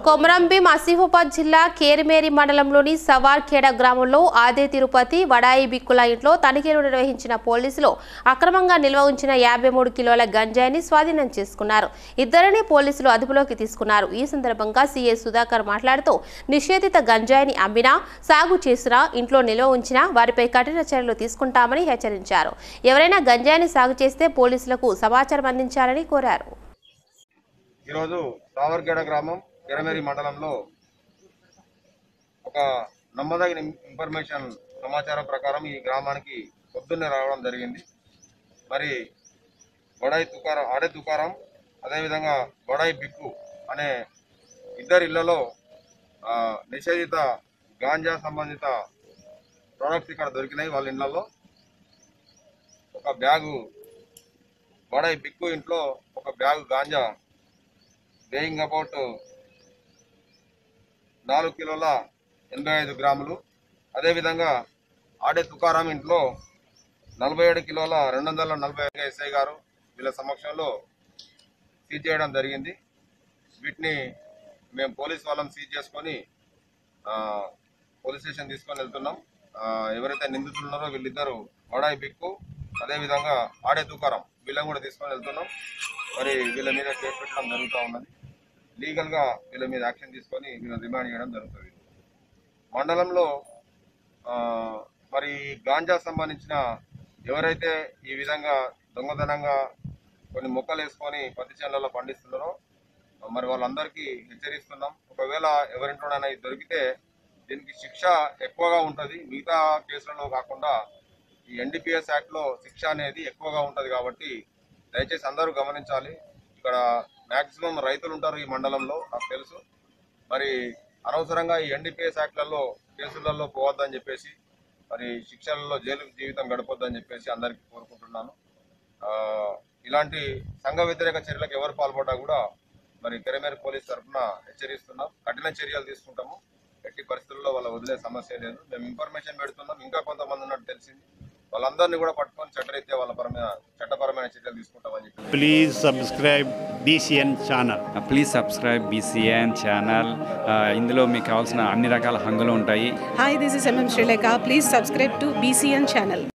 కొమరంభీం ఆసిఫాబాద్ జిల్లా కేరిమేరి మండలంలోని సవార్ఖేడ గ్రామంలో ఆదే తిరుపతి వడాయి బిక్కుల ఇంట్లో తనిఖీలు నిర్వహించిన పోలీసులు అక్రమంగా నిల్వ ఉంచిన యాభై మూడు కిలోల గంజాయిని స్వాధీనం చేసుకున్నారు ఇద్దరిని పోలీసులు అదుపులోకి తీసుకున్నారు ఈ సందర్భంగా సీఏ సుధాకర్ మాట్లాడుతూ నిషేధిత గంజాయిని అమ్మినా సాగు చేసినా ఇంట్లో నిల్వ ఉంచినా వారిపై కఠిన చర్యలు తీసుకుంటామని హెచ్చరించారు ఎవరైనా గంజాయిని సాగు చేస్తే పోలీసులకు సమాచారం అందించాలని కోరారు ఈరోజు సావర్గేడ గ్రామం ఎరమేరి మండలంలో ఒక నమ్మదగిన ఇన్- ఇన్ఫర్మేషన్ సమాచారం ప్రకారం ఈ గ్రామానికి పొద్దున్నే రావడం జరిగింది మరి బడాయి తుకారం ఆడే తుకారం అదేవిధంగా బడాయి బిక్కు అనే ఇద్దరు ఇళ్లలో ఆ, నిషేధిత గాంజా సంబంధిత ప్రోడక్ట్స్ ఇక్కడ దొరికినాయి వాళ్ళ ఇళ్లలో ఒక బ్యాగు బడాయి బిక్కు ఇంట్లో ఒక బ్యాగు గాంజా వేయింగ్ అబౌట్ నాలుగు కిలోల ఎనభై ఐదు గ్రాములు అదేవిధంగా ఆడే తుకారాం ఇంట్లో నలభై ఏడు కిలోల రెండు వందల నలభై ఐదు ఎస్ఐ గారు వీళ్ళ సమక్షంలో సీజ్ చేయడం జరిగింది వీటిని మేము పోలీస్ వాళ్ళం సీజ్ చేసుకొని ఆ, పోలీస్ స్టేషన్ తీసుకొని వెళ్తున్నాం ఆ, ఎవరైతే నిందితులు ఉన్నారో వీళ్ళిద్దరు వడాయి బిక్కు అదేవిధంగా ఆడే తుకారం వీళ్ళని కూడా తీసుకొని వెళ్తున్నాం మరి వీళ్ళ మీద కేసు పెట్టడం జరుగుతూ ఉన్నది లీగల్గా వీళ్ళ మీద యాక్షన్ తీసుకొని వీళ్ళని రిమాండ్ చేయడం జరుగుతుంది మండలంలో ఆ, మరి గాంజా సంబంధించిన ఎవరైతే ఈ విధంగా దొంగతనంగా కొన్ని మొక్కలు వేసుకొని పత్తి చేనులలో పండిస్తున్నారో మరి వాళ్ళందరికీ హెచ్చరిస్తున్నాం ఒకవేళ ఎవరింట్లోనైనా ఇది దొరికితే దీనికి శిక్ష ఎక్కువగా ఉంటుంది మిగతా కేసులలో కాకుండా ఈ ఎన్డీపీఎస్ యాక్ట్లో శిక్ష అనేది ఎక్కువగా ఉంటుంది కాబట్టి దయచేసి అందరూ గమనించాలి ఇక్కడ మాక్సిమం రైతులు ఉంటారు ఈ మండలంలో నాకు తెలుసు మరి అనవసరంగా ఈ ఎన్డీపీఎస్ యాక్ట్లలో కేసులలో పోవద్దని చెప్పేసి మరి శిక్షలలో జైలు జీవితం గడపొద్దని చెప్పేసి అందరికీ కోరుకుంటున్నాను ఆ, ఇలాంటి సంఘ వ్యతిరేక చర్యలకు ఎవరు పాల్పడ్డా కూడా మరి తెరమేర పోలీస్ తరఫున హెచ్చరిస్తున్నాం కఠిన చర్యలు తీసుకుంటాము ఎట్టి పరిస్థితుల్లో వాళ్ళ వదిలే సమస్య లేదు మేము ఇన్ఫర్మేషన్ పెడుతున్నాం ఇంకా కొంతమంది ఉన్నట్టు తెలిసింది వాళ్ళందరినీ కూడా పట్టుకొని చట్టరీత్యా వాళ్ళ పరమైన చట్టపరమైన చర్యలు తీసుకుంటామని చెప్పి Please subscribe BCN channel. Please subscribe BCN channel ఇందులో మీకు కావాల్సిన అన్ని రకాల హంగులు ఉంటాయి Hi, this is MM Sri Lanka. Please subscribe to BCN channel.